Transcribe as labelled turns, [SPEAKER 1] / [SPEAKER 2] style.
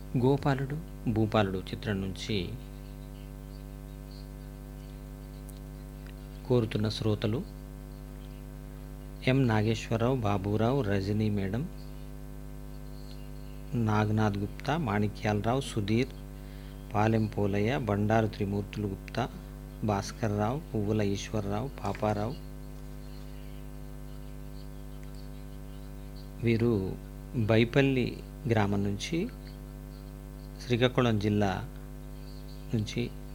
[SPEAKER 1] గోపాలుడు భూపాలుడు చిత్రం నుంచి కోరుతున్న శ్రోతలు ఎం నాగేశ్వరరావు బాబురావు రజనీ మేడం నాగనాథ్ గుప్తా మాణిక్యాలరావు సుధీర్ పాలెం పోలయ్య బండారు త్రిమూర్తులు గుప్తా భాస్కర్రావు పువ్వుల ఈశ్వరరావు పాపారావు వీరు బైపల్లి గ్రామం నుంచి శ్రీకాకుళం జిల్లా నుంచి